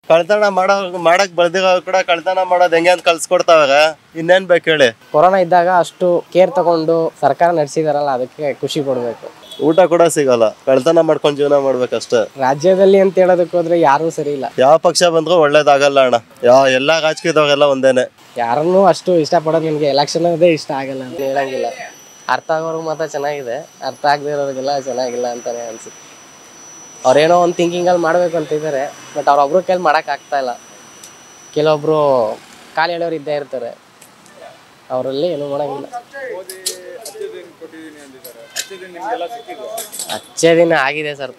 ಕಳ್ತನ ಮಾಡೋ ಮಾಡಕ್ ಬೆಳ್ದಿರೋ ಕೂಡ ಕಳ್ತನ ಮಾಡೋದು ಹೆಂಗೆ ಅಂತ ಕಲ್ಸ್ಕೊಡ್ತಾವಾಗ ಇನ್ನೇನ್ ಬೇಕು ಹೇಳಿ ಕೊರೋನಾ ಇದ್ದಾಗ ಅಷ್ಟು ಕೇರ್ ತಗೊಂಡು ಸರ್ಕಾರ ನಡೆಸಿದಾರಲ್ಲ ಅದಕ್ಕೆ ಖುಷಿ ಪಡಬೇಕು ಊಟ ಕೂಡ ಸಿಗಲ್ಲ ಕಳ್ತನ ಮಾಡ್ಕೊಂಡು ಜೀವನ ಮಾಡ್ಬೇಕಷ್ಟೇ ರಾಜ್ಯದಲ್ಲಿ ಅಂತ ಹೇಳೋದಕ್ಕೆ ಹೋದ್ರೆ ಯಾರೂ ಸರಿ ಇಲ್ಲ ಯಾವ ಪಕ್ಷ ಬಂದ್ರೂ ಒಳ್ಳೇದಾಗಲ್ಲ ಅಣ್ಣ ಯಾವ ಎಲ್ಲಾ ರಾಜಕೀಯದವ್ರೆಲ್ಲ ಒಂದೇನೆ ಯಾರನ್ನೂ ಅಷ್ಟು ಇಷ್ಟಪಡೋದು ನಿಮಗೆ ಎಲೆಕ್ಷನ್ ಅದೇ ಇಷ್ಟ ಆಗಲ್ಲ ಅಂತ ಹೇಳಂಗಿಲ್ಲ ಅರ್ಥ ಆಗೋರ್ಗೆ ಮಾತ್ರ ಚೆನ್ನಾಗಿದೆ ಅರ್ಥ ಆಗದೆ ಇರೋರಿಗೆಲ್ಲ ಚೆನ್ನಾಗಿಲ್ಲ ಅಂತಾನೆ ಅನ್ಸುತ್ತೆ ಅವ್ರೇನೋ ಒಂದು ಥಿಂಕಿಂಗಲ್ಲಿ ಮಾಡಬೇಕು ಅಂತಿದ್ದಾರೆ ಬಟ್ ಅವ್ರೊಬ್ರು ಕೈಲಿ ಮಾಡೋಕೆ ಆಗ್ತಾ ಇಲ್ಲ ಕೆಲವೊಬ್ರು ಕಾಲು ಎಳೆಯೋರು ಇದ್ದೇ ಇರ್ತಾರೆ ಅವರಲ್ಲಿ ಏನೂ ಮಾಡೋಂಗಿಲ್ಲ ಅಚ್ಚೇ ದಿನ ಆಗಿದೆ ಸರ್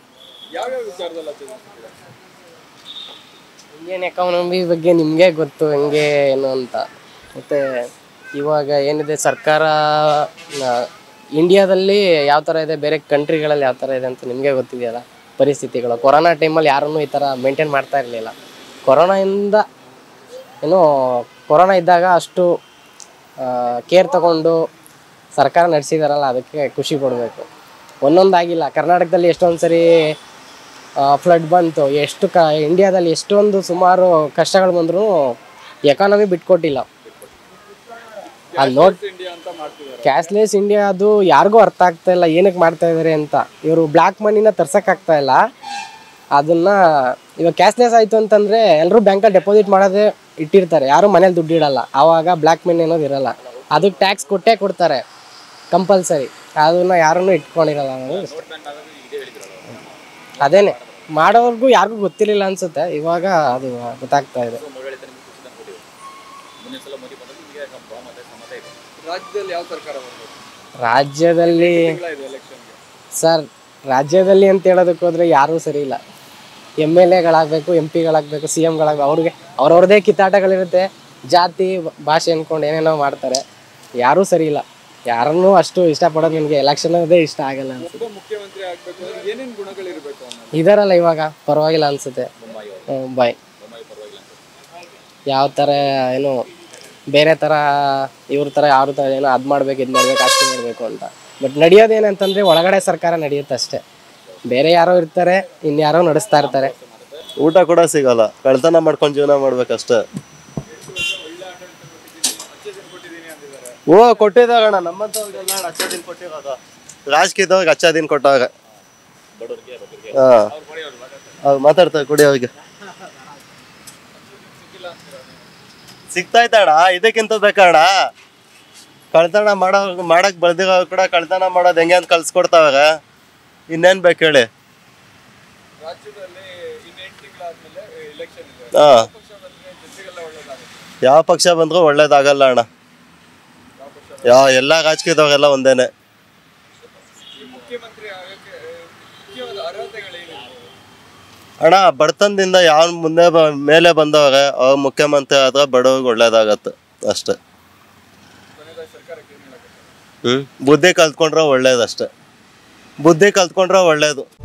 ಇಂಡಿಯನ್ ಎಕಾನಮಿ ಬಗ್ಗೆ ನಿಮಗೆ ಗೊತ್ತು ಹೆಂಗೆ ಏನು ಅಂತ ಮತ್ತು ಇವಾಗ ಏನಿದೆ ಸರ್ಕಾರ ನ- ಇಂಡಿಯಾದಲ್ಲಿ ಯಾವ ಥರ ಇದೆ ಬೇರೆ ಕಂಟ್ರಿಗಳಲ್ಲಿ ಯಾವ ಥರ ಇದೆ ಅಂತ ನಿಮಗೆ ಗೊತ್ತಿದೆಯಲ್ಲ ಪರಿಸ್ಥಿತಿಗಳು ಕೊರೋನಾ ಟೈಮಲ್ಲಿ ಯಾರನ್ನೂ ಈ ಥರ ಮೇಂಟೈನ್ ಮಾಡ್ತಾ ಇರಲಿಲ್ಲ ಕೊರೋನಾಯಿಂದ ಏನು ಕೊರೋನಾ ಇದ್ದಾಗ ಅಷ್ಟು ಕೇರ್ ತಗೊಂಡು ಸರ್ಕಾರ ನಡೆಸಿದಾರಲ್ಲ ಅದಕ್ಕೆ ಖುಷಿ ಪಡಬೇಕು ಒಂದೊಂದಾಗಿಲ್ಲ ಕರ್ನಾಟಕದಲ್ಲಿ ಎಷ್ಟೊಂದು ಸರಿ ಫ್ಲಡ್ ಬಂತು ಎಷ್ಟು ಕ ಇಂಡಿಯಾದಲ್ಲಿ ಎಷ್ಟೊಂದು ಸುಮಾರು ಕಷ್ಟಗಳು ಬಂದರೂ ಎಕಾನಮಿ ಬಿಟ್ಕೊಟ್ಟಿಲ್ಲ ಅಲ್ಲಿ ನೋಡ್ ಕ್ಯಾಶ್ಲೆಸ್ ಇಂಡಿಯಾ ಅದು ಯಾರಿಗೂ ಅರ್ಥ ಆಗ್ತಾ ಇಲ್ಲ ಏನಕ್ಕೆ ಮಾಡ್ತಾ ಇದ್ದಾರೆ ಅಂತ ಇವರು ಬ್ಲ್ಯಾಕ್ ಮನಿನ ತರ್ಸಕ್ಕಾಗ್ತಾ ಇಲ್ಲ ಅದನ್ನ ಇವಾಗ ಕ್ಯಾಶ್ಲೆಸ್ ಆಯಿತು ಅಂತಂದರೆ ಎಲ್ಲರೂ ಬ್ಯಾಂಕಲ್ಲಿ ಡೆಪಾಸಿಟ್ ಮಾಡೋದೇ ಇಟ್ಟಿರ್ತಾರೆ ಯಾರು ಮನೇಲಿ ದುಡ್ಡು ಇಡಲ್ಲ ಆವಾಗ ಬ್ಲ್ಯಾಕ್ ಮನಿ ಅನ್ನೋದು ಇರಲ್ಲ ಅದಕ್ಕೆ ಟ್ಯಾಕ್ಸ್ ಕೊಟ್ಟೇ ಕೊಡ್ತಾರೆ ಕಂಪಲ್ಸರಿ ಅದನ್ನ ಯಾರನ್ನೂ ಇಟ್ಕೊಂಡಿರಲ್ಲ ಅನ್ನೋದು ಇಷ್ಟ. ಅದೇನೆ ಮಾಡೋರ್ಗೂ ಯಾರಿಗೂ ಗೊತ್ತಿರಲಿಲ್ಲ ಅನ್ಸುತ್ತೆ ಇವಾಗ ಅದು ಗೊತ್ತಾಗ್ತಾ ಇದೆ ರಾಜ್ಯದಲ್ಲಿ ಯಾವ ಸರ್ಕಾರ ಬರ್ಬೇಕು ರಾಜ್ಯದಲ್ಲಿ ಸರ್ ರಾಜ್ಯದಲ್ಲಿ ಅಂತ ಹೇಳೋದಕ್ಕೆ ಹೋದ್ರೆ ಯಾರೂ ಸರಿ ಇಲ್ಲ ಎಮ್ ಎಲ್ ಎಗಳಾಗಬೇಕು ಎಂ ಪಿಗಳಾಗಬೇಕು ಸಿ ಎಮ್ಗಳಾಗಬೇಕು ಅವ್ರಿಗೆ ಅವ್ರವ್ರದ್ದೇ ಕಿತ್ತಾಟಗಳಿರುತ್ತೆ ಜಾತಿ ಭಾಷೆ ಅಂದ್ಕೊಂಡು ಏನೇನೋ ಮಾಡ್ತಾರೆ ಯಾರೂ ಸರಿ ಇಲ್ಲ ಯಾರನ್ನೂ ಅಷ್ಟು ಇಷ್ಟಪಡೋದು ನಿಮಗೆ ಎಲೆಕ್ಷನ್ ಅದೇ ಇಷ್ಟ ಆಗಲ್ಲ ಅನ್ಸುತ್ತೆ ಒಬ್ಬ ಮುಖ್ಯಮಂತ್ರಿ ಆಗ್ಬೇಕು ಅಂದ್ರೆ ಏನೇನ್ ಗುಣಗಳಿರ್ಬೇಕು ಅನ್ನೋದು ಇದಾರಲ್ಲ ಇವಾಗ ಪರವಾಗಿಲ್ಲ ಅನ್ಸುತ್ತೆ ಹ್ಮ್, ಬಾಯ್ ಯಾವ ಥರ ಏನು ಬೇರೆ ಥರ ಇವ್ರ ಥರ ಯಾವ ಥರ ಏನೋ ಅದು ಮಾಡ್ಬೇಕು ಇದು ಮಾಡ್ಬೇಕು ಅಷ್ಟು ಮಾಡಬೇಕು ಅಂತ ಬಟ್ ನಡೆಯೋದೇನಂತಂದರೆ ಒಳಗಡೆ ಸರ್ಕಾರ ನಡೆಯುತ್ತೆ ಅಷ್ಟೇ ಬೇರೆ ಯಾರೋ ಇರ್ತಾರೆ ಇನ್ಯಾರೋ ನಡೆಸ್ತಾ ಇರ್ತಾರೆ ಊಟ ಕೂಡ ಸಿಗಲ್ಲ ಕಳ್ತನ ಮಾಡ್ಕೊಂಡು ಜೀವನ ಮಾಡ್ಬೇಕಷ್ಟೇ ಓ ಕೊಟ್ಟಿದ್ದಾಗಣ್ಣ ನಮ್ಮಂತವ್ರಿಗೆಲ್ಲ ಹಚ್ಚ ದಿನ ಕೊಟ್ಟಿರೋದು ರಾಜಕೀಯದವ್ರಿಗೆ ಹಚ್ಚ ದಿನ ಕೊಟ್ಟಾಗ ಹಾ ಅವ್ರು ಮಾತಾಡ್ತಾರೆ ಕೊಡಿ ಅವ್ರಿಗೆ ಸಿಗ್ತಾಯ್ತಣ್ಣ ಇದಕ್ಕಿಂತ ಬೇಕಣ್ಣ ಕಳ್ತನ ಮಾಡೋ ಮಾಡಕ್ ಬೆಳ್ದಿರೋ ಕೂಡ ಕಳ್ತನ ಮಾಡೋದು ಹೆಂಗೆ ಅಂತ ಕಲ್ಸ್ಕೊಡ್ತಾವಾಗ ಇನ್ನೇನ್ ಬೇಕು ಹೇಳಿ ರಾಜ್ಯದಲ್ಲಿ ಇನ್ನು ಎಂಟು ತಿಂಗಳಾದ್ಮೇಲೆ ಎಲೆಕ್ಷನ್ ಇದೆ ಹಾ ಪಕ್ಷ ಬಂದ್ರೆ ಜನರಿಗೆಲ್ಲ ಒಳ್ಳೇದಾಗುತ್ತೆ ಯಾವ ಪಕ್ಷ ಬಂದ್ರೂ ಒಳ್ಳೇದಾಗಲ್ಲ ಅಣ್ಣ ಯಾವ ಎಲ್ಲ ರಾಜಕೀಯದವ್ರೆಲ್ಲ ಒಂದೇನೆ ಈ ಮುಖ್ಯಮಂತ್ರಿ ಆಗಕ್ಕೆ ಮುಖ್ಯವಾದ ಅರ್ಹತೆಗಳೇನಿದೆ ಅಣ್ಣ ಬಡತನದಿಂದ ಯಾವ ಮುಂದೆ ಬ ಮೇಲೆ ಬಂದವ್ರೆ ಅವ್ರ ಮುಖ್ಯಮಂತ್ರಿ ಆದ್ರೆ ಬಡವ್ರಿಗೆ ಒಳ್ಳೇದಾಗತ್ತೆ ಅಷ್ಟೇ ಕೊನೆಯದಾಗಿ ಸರ್ಕಾರಕ್ಕೆ ಏನು ಹೇಳಕ್ಕೆ ಹ್ಮ್ ಬುದ್ಧಿ ಕಲ್ತ್ಕೊಂಡ್ರೆ ಒಳ್ಳೇದಷ್ಟೇ ಬುದ್ಧಿ ಕಲ್ತ್ಕೊಂಡ್ರೆ ಒಳ್ಳೇದು